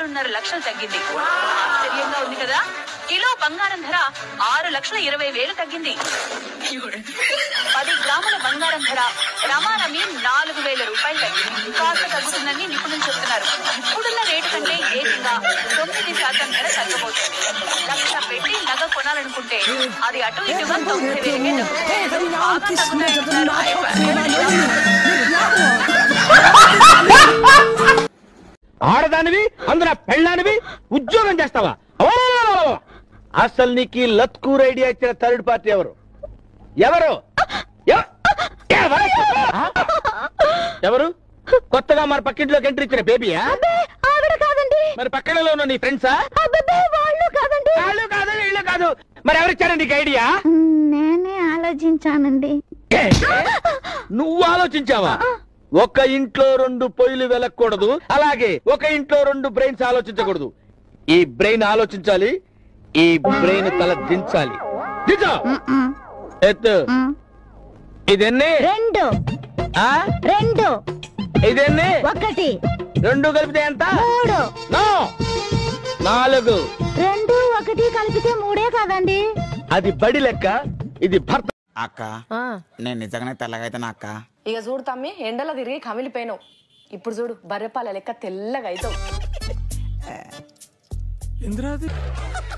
ఆరున్నర లక్షలు తగ్గింది ఆశ్చర్యంగా ఉంది కదా కిలో బంగారం ధర ఆరు లక్షల ఇరవై వేలు తగ్గింది పది గ్రాముల బంగారం ధర రమారమి నాలుగు వేల రూపాయలు తగ్గింది కాస్త తగ్గుతుందని నిపుణులు చెబుతున్నారు ఇప్పుడున్న రేటు కంటే ఏకంగా తొమ్మిది శాతం ధర తగ్గబోతుంది లక్ష పెట్టి నగ కొనాలనుకుంటే అది అటు ఇటుగా తొమ్మిది వేలకే తగ్గుతుంది. బాగా తగ్గుతాయంటున్నారు ఆడదానివి అందున పెళ్ళానివి ఉద్యోగం చేస్తావా అవో! అసలు నీకు ఈ లత్కూర్ ఐడియా ఇచ్చిన థర్డ్ పార్టీ ఎవరు ఎవరు ఎవ- ఎవరు ఆ? ఎవరు కొత్తగా మన పక్కింట్లోకి ఎంట్రీ ఇచ్చిన బేబీయా ఆవిడ కాదండి మరి పక్కనలో ఉన్న నీ ఫ్రెండ్సా అబ్బబ్బే, వాళ్ళు కాదండి వాళ్ళు కాదు వీళ్ళు కాదు మరి ఎవరిచ్చారు నీకు ఐడియా నేనే ఆలోచించానండి నువ్వు ఆలోచించావా ఒక ఇంట్లో రెండు పొయ్యిలు వెలకూడదు అలాగే ఒక ఇంట్లో రెండు బ్రెయిన్స్ ఆలోచించకూడదు ఈ బ్రెయిన్ ఆలోచించాలి ఈ బ్రెయిన్ తల దించాలి దించు ఎత్తు ఇదెన్ని రెండు ఆ? రెండు ఇదెన్ని ఒకటి రెండు కలిపితే ఎంత మూడు నో నాలుగు రెండు ఒకటి కలిపితే మూడే కాదండి అది బడి లెక్క ఇది భర్త అక్క నేను నిజంగానే తెల్లగైతే అక్క ఇక చూడు తమ్మి ఎండలో తిరిగి కమిలిపోయినావు ఇప్పుడు చూడు బర్రెపాల లెక్క తెల్లగా అవుతావు